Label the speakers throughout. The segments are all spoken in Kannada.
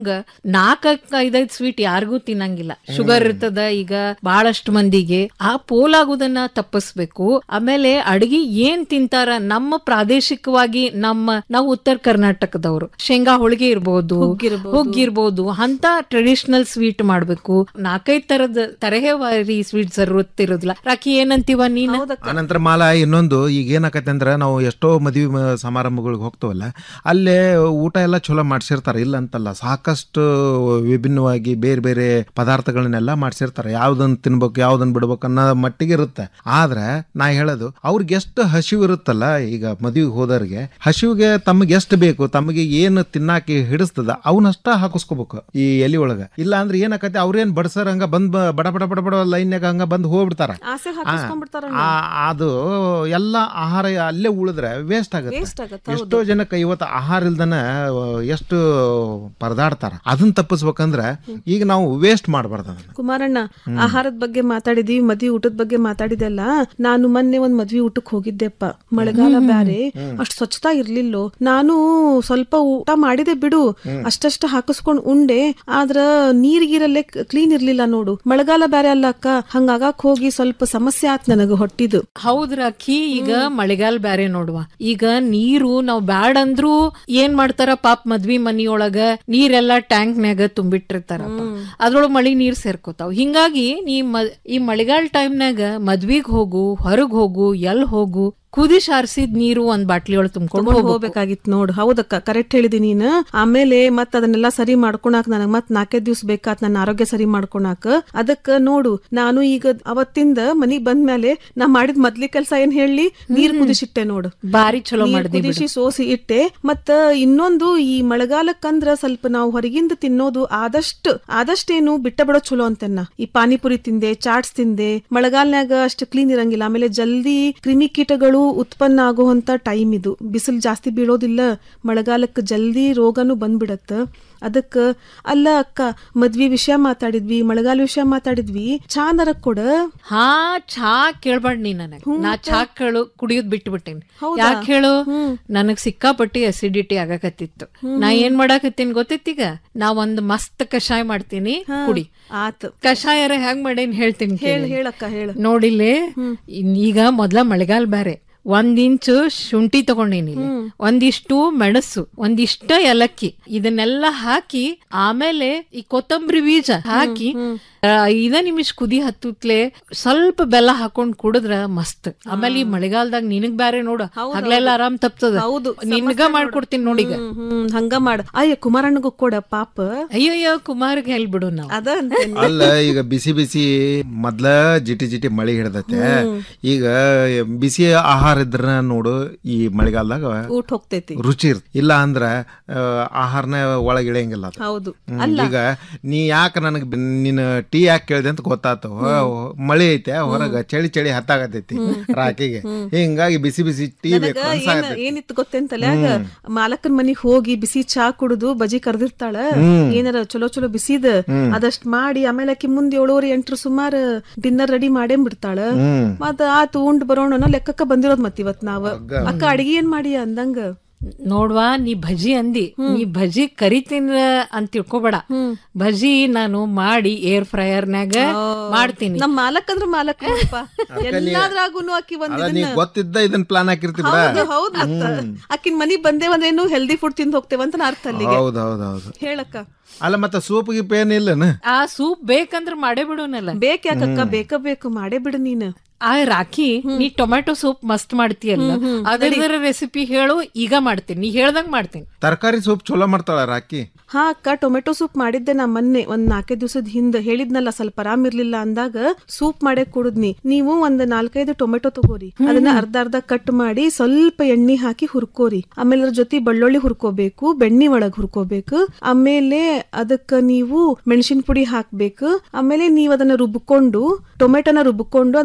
Speaker 1: ನಾಲ್ಕ ಐದೈದ್ ಸ್ವೀಟ್ ಯಾರಿಗೂ ತಿನ್ನಂಗಿಲ್ಲ ಶುಗರ್ ಇರ್ತದ ಈಗ ಬಹಳಷ್ಟು ಮಂದಿಗೆ ಆ ಪೋಲಾಗುದನ್ನ ತಪ್ಪಿಸ್ಬೇಕು ಆಮೇಲೆ ಅಡಿಗೆ ಏನ್ ತಿಂತಾರ ನಮ್ಮ ಪ್ರಾದೇಶಿಕವಾಗಿ ನಮ್ಮ ನಾವು ಉತ್ತರ ಕರ್ನಾಟಕದವರು ಶೇಂಗಾ ಹೋಳಿಗೆ ಇರ್ಬೋದು ಹುಗ್ಗಿರ್ಬೋದು ಅಂತ ಟ್ರೆಡಿಷನಲ್ ಸ್ವೀಟ್ ಮಾಡ್ಬೇಕು ನಾಲ್ಕೈದ್ ತರದ ತರಹೇವಾರಿ ಸ್ವೀಟ್ ಜರುರತ್ ಇರೋದಿಲ್ಲ ರಾಕಿ ಏನಂತೀವ ನೀನ್
Speaker 2: ಆನಂತರ ಮಾಲ ಇನ್ನೊಂದು ಈಗ ಏನಾಕತ್ತೆ ಅಂದ್ರೆ ನಾವು ಎಷ್ಟೋ ಮದುವೆ ಮ- ಸಮಾರಂಭಗಳಿಗೆ ಹೋಗ್ತವಲ್ಲ ಅಲ್ಲೇ ಊಟ ಎಲ್ಲ ಚಲೋ ಮಾಡ್ಸಿರ್ತಾರೆ ಇಲ್ಲ ಅಂತಲ್ಲ ಸಾಕಷ್ಟು ವಿಭಿನ್ನವಾಗಿ ಬೇರೆ ಬೇರೆ ಪದಾರ್ಥಗಳನ್ನೆಲ್ಲ ಮಾಡ್ಸಿರ್ತಾರೆ ಯಾವ್ದನ್ನ ತಿನ್ಬೇಕು ಯಾವ್ದನ್ನ ಬಿಡ್ಬೇಕು ಅನ್ನೋ ಮಟ್ಟಿಗೆ ಇರುತ್ತೆ ಆದ್ರೆ ನಾ ಹೇಳೋದು ಅವ್ರಿಗೆ ಎಷ್ಟು ಹಸಿವು ಇರುತ್ತಲ್ಲ ಈಗ ಮದುವೆಗೆ ಹೋದವ್ರಿಗೆ ಹಸಿವಿಗೆ ತಮಗೆ ಎಷ್ಟು ಬೇಕು ತಮಗೆ ಏನು ತಿನ್ನಾಕಿ ಹಿಡಿಸ್ತದ ಅವನ್ನಷ್ಟ ಹಾಕಿಸ್ಕೋಬೇಕು ಈ ಎಲಿ ಒಳಗ ಇಲ್ಲ ಅಂದ್ರೆ ಏನಾಕತ್ತೆ ಅವ್ರೇನ್ ಬಡ್ಸರ್ ಹಂಗ ಬಂದ್ ಬ- ಬಡ ಬಡ ಬಡ ಬಡ ಲೈನ್ಯಾಗ ಹಂಗ ಬಂದ್ ಹೋಗ್ಬಿಡ್ತಾರ
Speaker 3: ಆಸೆ
Speaker 2: ಆ,
Speaker 3: ಹಾಕಿಸ್ಕೊಂಡ್ಬಿಡ್ತಾರ
Speaker 2: ಆ, ಅದು ಎಲ್ಲ ಆಹಾರ ಅಲ್ಲೇ ಉಳಿದ್ರೆ ವೇಸ್ಟ್ ಆಗುತ್ತೆ
Speaker 3: ವೇಸ್ಟ್ ಆಗತ್ತೆ
Speaker 2: ಎಷ್ಟೋ ಜನಕ್ಕೆ ಇವತ್ತು ಆಹಾರ ಇಲ್ದನ ಆ, ಎಷ್ಟು ಪರದಾಡ್ತಾರ ಅದನ್ನ ತಪ್ಪಿಸ್ಬೇಕಂದ್ರೆ ಈಗ ನಾವು ವೇಸ್ಟ್ ಮಾಡಬಾರ್ದು ಅದನ್ನ
Speaker 3: ಕುಮಾರಣ್ಣ ಆಹಾರದ ಬಗ್ಗೆ ಮಾತಾಡಿದ್ವಿ ಮದ್ವಿ ಊಟದ ಬಗ್ಗೆ ಮಾತಾಡಿದೆಲ್ಲ ನಾನು ಮೊನ್ನೆ ಒಂದ್ ಮದ್ವಿ ಊಟಕ್ ಹೋಗಿದ್ದೆಪ್ಪ ಮಳೆಗಾಲ ಬ್ಯಾರೆ ಅಷ್ಟ್ ಸ್ವಚ್ಛತಾ ಇರ್ಲಿಲ್ಲೋ ನಾನು ಸ್ವಲ್ಪ ಊಟ ಮಾಡಿದೆ ಬಿಡು ಅಷ್ಟಷ್ಟ ಹಾಕಿಸ್ಕೊಂಡ್ ಉಂಡೆ ಆದ್ರ ನೀರ್ಗಿರಲ್ಲೇ ಕ್ಲೀನ್ ಇರ್ಲಿಲ್ಲ ನೋಡು ಮಳೆಗಾಲ ಬ್ಯಾರೆ ಅಲ್ಲ ಅಕ್ಕ ಹಂಗಾಗಕ್ ಹೋಗಿ ಸ್ವಲ್ಪ ಸಮಸ್ಯೆ ಆತ್ ನನಗ ಹೊಟ್ಟಿದು
Speaker 1: ಹೌದ್ ರಾಖಿ ಈಗ ಮಳೆಗಾಲ ಬ್ಯಾರೆ ನೋಡುವ ಈಗ ನೀರು ನಾವ್ ಬ್ಯಾಡ್ ಅಂದ್ರು ಏನ್ ಮಾಡ್ತಾರ ಪಾಪ್ ಮದ್ವಿ ಮನಿಯೊಳಗ ನೀರೆಲ್ಲಾ ಟ್ಯಾಂಕ್ನ್ಯಾಗ ತುಂಬಿಟ್ಟಿರ್ತಾರಪ್ಪ ಅದ್ರೊಳಗ್ ಮಳಿ ನೀರ್ ಸೇರ್ಕೋತಾವ್ ಹಿಂಗಾಗಿ ನೀ ಮ- ಈ ಮಳೆಗಾಲ ಟೈಮ್ನಾಗ ಮದ್ವಿಗ್ ಹೋಗು ಹೊರಗ್ ಹೋಗು ಎಲ್ ಹೋಗು ಕುದಿ ಸಾರ್ಸಿದ್ ನೀರು ಒಂದ್ ಬಾಟ್ಲಿ ಒಳಗ್ ತುಂಬ್ಕೊಂಡು
Speaker 3: ತಗೊಂಡ್
Speaker 1: ಹೋಗ್ಬೇಕು
Speaker 3: ಹೋಗ್ಬೇಕಾಗಿತ್ತು ನೋಡು ಹೌದಕ್ಕ ಕರೆಕ್ಟ್ ಹೇಳಿದಿ ನೀನ್ ಆಮೇಲೆ ಮತ್ ಅದನ್ನೆಲ್ಲ ಸರಿ ಮಾಡ್ಕೊಳಕ್ ನನಗ್ ಮತ್ ನಾಲ್ಕೈದ್ ದಿವ್ಸ ಬೇಕಾತ್ ನನ್ನ ಆರೋಗ್ಯ ಸರಿ ಮಾಡ್ಕೊಳಕ್ ಅದಕ್ಕ ನೋಡು ನಾನು ಈಗ ಅವತ್ತಿಂದ ಮನಿಗ್ ಬಂದ್ಮೇಲೆ ನಾ ಮಾಡಿದ ಮೊದ್ಲಿ ಕೆಲ್ಸ ಏನ್ ಹೇಳಿ ನೀರ್ ಕುದಿಸಿಟ್ಟೆ ನೋಡು
Speaker 1: ಬಾರಿ ಚಲೋ
Speaker 3: ನೀರ್
Speaker 1: ಮಾಡ್ದಿ ಬಿಡು.
Speaker 3: ಕುದಿಸಿ ಸೋಸಿ ಇಟ್ಟೆ ಮತ್ತ ಇನ್ನೊಂದು ಈ ಮಳೆಗಾಲಕ್ಕಂದ್ರ ಸ್ವಲ್ಪ ನಾವು ಹೊರಗಿಂದ ತಿನ್ನೋದು ಆದಷ್ಟು ಆದಷ್ಟೇನು ಬಿಟ್ಟ ಬಿಡೋ ಚಲೋ ಅಂತೆನ್ನ ಈ ಪಾನಿಪುರಿ ತಿಂದೆ ಚಾಟ್ಸ್ ತಿಂದೆ ಮಳೆಗಾಲನ್ಯಾಗ ಅಷ್ಟು ಕ್ಲೀನ್ ಇರಂಗಿಲ್ಲ ಆಮೇಲೆ ಜಲ್ದಿ ಕ್ರಿಮಿಕೀಟಗಳು ಉತ್ಪನ್ನ ಆಗುವಂತ ಟೈಮ್ ಇದು ಬಿಸಿಲು ಜಾಸ್ತಿ ಬೀಳೋದಿಲ್ಲ ಮಳೆಗಾಲಕ್ಕೆ ಜಲ್ದಿ ರೋಗನು ಬಂದ್ಬಿಡತ್ತ ಅದಕ್ಕ ಅಲ್ಲ ಅಕ್ಕ ಮದ್ವಿ ವಿಷಯ ಮಾತಾಡಿದ್ವಿ ಮಳೆಗಾಲ ವಿಷಯ ಮಾತಾಡಿದ್ವಿ ಚಾ ನರಕ್ ಕೊಡ
Speaker 1: ಹಾ ಚಾ ಕೇಳ್ಬಾರ್ದ್ ನೀ ನನಗ್ ನಾ ಚಾ ಕೇಳು ಕುಡಿಯೋದ್ ಬಿಟ್ಬಿಟ್ಟೇನಿ
Speaker 3: ಹೌದಾ?
Speaker 1: ಯಾಕೆ ಹೇಳು ನನಗ್ ಸಿಕ್ಕಾಪಟ್ಟಿ ಅಸಿಡಿಟಿ ಆಗಕತ್ತಿತ್ತು ನಾ ಏನ್ ಮಾಡಾಕತ್ತೀನಿ ಗೊತ್ತೈತೀಗ ನಾ ಒಂದ್ ಮಸ್ತ್ ಕಷಾಯ ಮಾಡ್ತೀನಿ ಕುಡಿ
Speaker 3: ಆತ್
Speaker 1: ಕಷಾಯರ ಹೆಂಗ್ ಮಾಡೇನ್ ಹೇಳ್ತೀನಿ
Speaker 3: ಹೇಳ
Speaker 1: ಕೇಳು.
Speaker 3: ಹೇಳಕ್ಕ ಹೇಳ
Speaker 1: ನೋಡಿಲ್ಲಿ ಇನ್ ಈಗ ಮೊದ್ಲ ಮಳೆಗಾಲ ಬ್ಯಾರೆ ಒಂದ್ ಇಂಚು ಶುಂಠಿ ತಗೊಂಡೇನಿ ಇಲ್ಲಿ. ಒಂದಿಷ್ಟು ಮೆಣಸು ಒಂದಿಷ್ಟ ಏಲಕ್ಕಿ ಇದನ್ನೆಲ್ಲ ಹಾಕಿ ಆಮೇಲೆ ಈ ಕೊತ್ತಂಬರಿ ಬೀಜ ಹಾಕಿ ಆ, ಐದ ನಿಮಿಷ ಕುದಿ ಹತ್ತುತ್ಲೆ ಸ್ವಲ್ಪ ಬೆಲ್ಲ ಹಾಕೊಂಡ್ ಕುಡಿದ್ರ ಮಸ್ತ್ ಆಮೇಲೆ ಈ ಮಳೆಗಾಲದಾಗ ನಿನಗ್ ಬ್ಯಾರೆ ನೋಡು ಹಗ್ಲೆಲ್ಲ ಆರಾಮ್ ತಪ್ತದ
Speaker 3: ಹೌದು,
Speaker 1: ನಿನ್ಗ ಮಾಡ್ಕೊಡ್ತೀನಿ ನೋಡೀಗ
Speaker 3: ಹ್ಮ್, ಹ್ಮ್ ಹಂಗ ಮಾಡ ಅಯ್ಯ ಕುಮಾರಣ್ಣಗೂ ಕೊಡ ಪಾಪ
Speaker 1: ಅಯ್ಯಯ್ಯೋ ಕುಮಾರ್ಗ್ ಹೇಳ್ಬಿಡು ನಾವು
Speaker 3: ಅದ ಅಂತೇನಿ.
Speaker 2: ಅಲ್ಲ ಈಗ ಬಿಸಿ ಬಿಸಿ ಮೊದ್ಲ ಜಿಟಿ ಜಿಟಿ ಮಳಿ ಹಿಡ್ದೈತೆ ಈಗ ಬಿಸಿ ಆಹಾರ ಇದ್ರ ನೋಡು ಈ ಮಳೆಗಾಲದಾಗ
Speaker 3: ಊಟ ಹೋಗ್ತೈತಿ
Speaker 2: ರುಚಿ ಇರ್ತ ಇಲ್ಲ ಅಂದ್ರ ಆ, ಆಹಾರನ ಒಳಗೆ ಇಳಿಯಂಗಿಲ್ಲ ಅದು
Speaker 3: ಹೌದು
Speaker 2: ಹ್ಮ್, ಈಗ ನೀ ಯಾಕೆ ನನಗೆ ನೀನು ಟೀ ಯಾಕೆ ಕೇಳಿದೆ ಅಂತ ಗೊತ್ತಾತು ಮಳಿ ಐತೆ ಹೊರಗ ಚಳಿ ಚಳಿ ಹತ್ತಾಗತೈತಿ ರಾಕಿಗೆ ಹಿಂಗಾಗಿ ಬಿಸಿ ಬಿಸಿ ಟೀ ಬೇಕು
Speaker 3: ಏನ್-
Speaker 2: ಅನ್ಸಾಕತ್ತೈತಿ.
Speaker 3: ಏನಿತ್ತು ಗೊತ್ತೇಂತಲ್ಲ ಆಗ ಮಾಲಕನ್ ಮನಿಗ್ ಹೋಗಿ ಬಿಸಿ ಚಾ ಕುಡುದು ಬಜಿ ಕರ್ದಿರ್ತಾಳ ಏನಾರ ಚಲೋ ಚಲೋ ಬಿಸಿದ ಅದಷ್ಟ್ ಮಾಡಿ ಆಮೇಲೆ ಆಕಿ ಮುಂದ್ ಏಳೂವರೆ ಎಂಟ್ರ ಸುಮಾರ ಡಿನ್ನರ್ ರೆಡಿ ಮಾಡೇ ಬಿಡ್ತಾಳ
Speaker 2: ಹ್ಮ್
Speaker 3: ಮತ್ತ ಆತು ಉಂಡ್ ಬರೋಣ ಅನ್ನೋ ಲೆಕ್ಕಕ್ಕ ಬಂದಿರೋದ್ ಮತ್ ಇವತ್ ನಾವ್ ಅಕ್ಕ ಅಡಿಗೆ ಏನ್ ಮಾಡಿ ಅಂದಂಗ
Speaker 1: ನೋಡ್ವಾ ನೀ ಭಜಿ ಅಂದಿ ನೀ ಭಜಿ ಕರಿತೀನ ಅಂತ ತಿಳ್ಕೊಬೇಡ ಭಜಿ ನಾನು ಮಾಡಿ ಏರ್ ಫ್ರೈಯರ್ನಾಗ ಮಾಡ್ತೀನಿ
Speaker 3: ನಮ್ ಮಾಲಕ್ ಅಂದ್ರ ಮಾಲಕ್ ನೋಡಪ್ಪ ಎಲ್ಲಾದ್ರಾಗುನು ಆಕಿ ಒಂದ್
Speaker 2: ಅಲ್ಲ ನೀ ಗೊತ್ತಿದ್ದ ಇದನ್ ಪ್ಲಾನ್ ಹಾಕಿರ್ತಿ ಬಿಡ
Speaker 3: ಹೌದು ಹೌದ್ ಮತ್ತ ಆಕಿನ್ ಮನಿಗ್ ಬಂದೇವಂದ್ರೇನು ಹೆಲ್ದಿ ಫುಡ್ ತಿಂದ್ ಹೋಗ್ತೇವಂತ ನಾ ಅರ್ಥ ಅಲ್ಲಿಗೆ
Speaker 2: ಹೌದ್ ಹೌದ್ ಹೌದು
Speaker 3: ಹೇಳಕ್ಕ
Speaker 2: ಅಲ್ಲ ಮತ್ತೆ ಸೂಪ್ ಗೀಪ್ ಏನಿಲ್ಲನ
Speaker 1: ಆ ಸೂಪ್ ಬೇಕಂದ್ರ ಮಾಡೇ ಬಿಡೋನಲ್ಲ
Speaker 3: ಬೇಕ್ ಯಾಕಕ್ಕ ಬೇಕ ಬೇಕು ಮಾಡೇ ಬಿಡು ನೀನ್
Speaker 1: ಆ ರಾಖಿ ನೀ ಟೊಮ್ಯಾಟೊ ಸೂಪ್ ಮಸ್ತ್ ಮಾಡ್ತೀಯಲ್ಲ ಅದರ ರೆಸಿಪಿ ಹೇಳು ಈಗ ಮಾಡ್ತೀನಿ ನೀ ಹೇಳ್ದಂಗ್ ಮಾಡ್ತೀನಿ
Speaker 2: ತರಕಾರಿ ಸೂಪ್ ಚಲೋ ಮಾಡ್ತಾಳ ರಾಕಿ
Speaker 3: ಹಾ ಅಕ್ಕ ಟೊಮೆಟೊ ಸೂಪ್ ಮಾಡಿದ್ದೆ ನಾ ಮೊನ್ನೆ ಒಂದ್ ನಾಲ್ಕೈದು ದಿವಸದ ಹಿಂದ ಹೇಳಿದ್ನಲ್ಲ ಸ್ವಲ್ಪ ಆರಾಮ್ ಇರ್ಲಿಲ್ಲ ಅಂದಾಗ ಸೂಪ್ ಮಾಡೇ ಕುಡಿದ್ನಿ ನೀವು ಒಂದ್ ನಾಲ್ಕೈದು ಟೊಮೆಟೊ ತಗೋರಿ ಅದನ್ನ ಅರ್ಧ ಅರ್ಧ ಕಟ್ ಮಾಡಿ ಸ್ವಲ್ಪ ಎಣ್ಣೆ ಹಾಕಿ ಹುರ್ಕೋರಿ ಆಮೇಲೆ ಅದ್ರ ಜೊತೆ ಬೆಳ್ಳುಳ್ಳಿ ಹುರ್ಕೋಬೇಕು ಬೆಣ್ಣಿ ಒಳಗ್ ಹುರ್ಕೋಬೇಕು ಆಮೇಲೆ ಅದಕ್ಕ ನೀವು ಮೆಣಸಿನ ಪುಡಿ ಹಾಕ್ಬೇಕು ಆಮೇಲೆ ನೀವು ಅದನ್ನ ರುಬ್ಕೊಂಡು ಟೊಮೆಟೊನ ರುಬ್ಕೊಂಡು ಅದನ್ನ ಚಂದ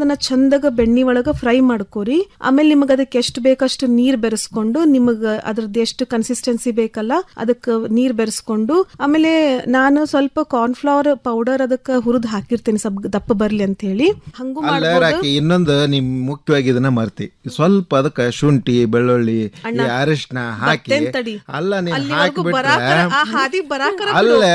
Speaker 3: ಚಂದಗ ಬೆಣ್ಣಿ ಒಳಗ ಫ್ರೈ ಮಾಡ್ಕೋರಿ ಆಮೇಲೆ ನಿಮಗ ಅದಕ್ಕೆ ಎಷ್ಟು ಬೇಕಷ್ಟು ನೀರ್ ಬೆರೆಸ್ಕೊಂಡು ನಿಮಗ ಅದ್ರದ್ದು ಎಷ್ಟು ಕನ್ಸಿಸ್ಟೆನ್ಸಿ ಬೇಕಲ್ಲ ಅದಕ್ಕೆ ನೀರ್ ಬೆರೆಸ್ಕೊಂಡು ಆಮೇಲೆ ನಾನು ಸ್ವಲ್ಪ ಕಾರ್ನ್ಫ್ಲವರ್ ಪೌಡರ್ ಅದಕ್ಕೆ ಹುರಿದ್ ಹಾಕಿರ್ತೇನೆ ಸ್ವಲ್ಪ ದಪ್ಪ ಬರ್ಲಿ ಅಂತ ಹೇಳಿ ಹಂಗೂ
Speaker 2: ಅಲ್ಲ
Speaker 3: ಮಾಡ್ಬೋದು
Speaker 2: ರಾಕಿ ಇನ್ನೊಂದು ನಿಮ್ ಮುಖ್ಯವಾಗಿ ಇದನ್ನ ಮರ್ತಿ ಸ್ವಲ್ಪ ಅದಕ್ಕೆ ಶುಂಠಿ ಬೆಳ್ಳುಳ್ಳಿ ಈ ಅರಿಶಿನ ಹಾಕಿ
Speaker 3: ಬರ್ತೇನ್ ತಡಿ.
Speaker 2: ಅಲ್ಲ ನೀನ್
Speaker 3: ಅಲ್ಲಿವರೆಗೂ
Speaker 2: ಹಾಕಿಬಿಟ್ರೆ
Speaker 3: ಬರಾಕರ ಆ ಹಾದಿ ಬರಾಕರ
Speaker 2: ಅಲ್ಲ